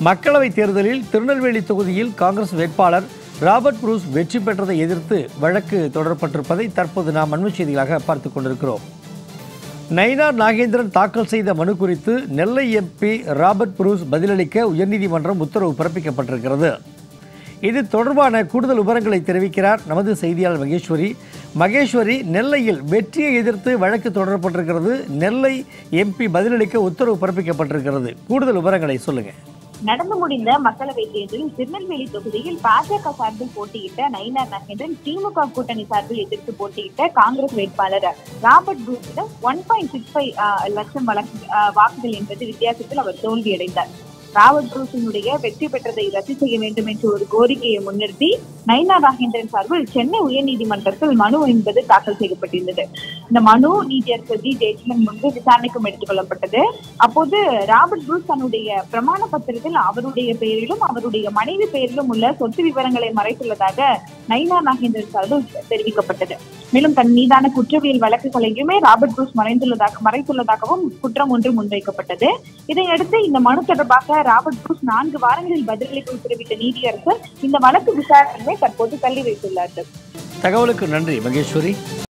மக்களவைத் தேர்தலில் திருநெல்வேலி தொகுதியில் காங்கிரஸ் வேட்பாளர் ராபர்ட் புரூஸ் வெற்றி பெற்றதை எதிர்த்து வழக்கு தொடரப்பட்டிருப்பதை தற்போது நாம் அண்மைச் செய்திகளாக பார்த்துக் கொண்டிருக்கிறோம் நயினார் நாகேந்திரன் தாக்கல் செய்த மனு குறித்து நெல்லை எம்பி ராபர்ட் புரூஸ் பதிலளிக்க உயர்நீதிமன்றம் உத்தரவு பிறப்பிக்கப்பட்டிருக்கிறது இது தொடர்பான கூடுதல் விவரங்களை தெரிவிக்கிறார் நமது செய்தியாளர் மகேஸ்வரி மகேஸ்வரி நெல்லையில் வெற்றியை எதிர்த்து வழக்கு தொடரப்பட்டிருக்கிறது நெல்லை எம்பி பதிலளிக்க உத்தரவு பிறப்பிக்கப்பட்டிருக்கிறது கூடுதல் விவரங்களை சொல்லுங்கள் நடந்து முடிந்த மக்களவை தேர்தலில் திருநெல்வேலி தொகுதியில் பாஜக சார்பில் போட்டியிட்ட நயினார் நாகேந்திரன் திமுக கூட்டணி சார்பில் எதிர்த்து போட்டியிட்ட காங்கிரஸ் வேட்பாளர் ராபர்ட் ப்ரூஸிடம் ஒன் பாயிண்ட் சிக்ஸ் ஃபைவ் லட்சம் வழக்கு அஹ், வாக்குகள் என்பது வித்தியாசத்தில் அவர் தோல்வியடைந்தார் ராபர்ட் ப்ரூஸினுடைய வெற்றி பெற்றதை ரத்து செய்ய வேண்டும் என்ற ஒரு கோரிக்கையை முன்னிறுத்தி நயினார் நாகேந்திரன் சார்பில் சென்னை உயர்நீதிமன்றத்தில் மனு என்பது தாக்கல் செய்யப்பட்டிருந்தது இந்த மனு நீதியரசர் ஜி ஜெயச்சந்திரன் முன்பு விசாரணைக்கும் எடுத்துக் கொள்ளப்பட்டது அப்போது ராபர்ட் ப்ரூஸ் தன்னுடைய பிரமாண பத்திரத்தில் அவருடைய பெயரிலும் அவருடைய மனைவி பெயரிலும் உள்ள சொத்து விவரங்களை மறைத்துள்ளதாக நயினார் நாகேந்திரன் சார்பில் தெரிவிக்கப்பட்டது மேலும் தன் மீதான குற்றவியல் வழக்குகளையுமே ராபர்ட் ப்ரூஸ் மறைந்துள்ளதாக மறைத்துள்ளதாகவும் குற்றம் ஒன்று முன்வைக்கப்பட்டது இதையடுத்து இந்த மனு தொடர்பாக ராபர்ட் ப்ரூஸ் நான்கு வாரங்களில் பதிலளிக்க உத்தரவிட்ட நீதியரசர் இந்த வழக்கு விசாரணையை தற்போது தள்ளி வைத்துள்ளார்கள் தகவலுக்கு நன்றி மகேஸ்வரி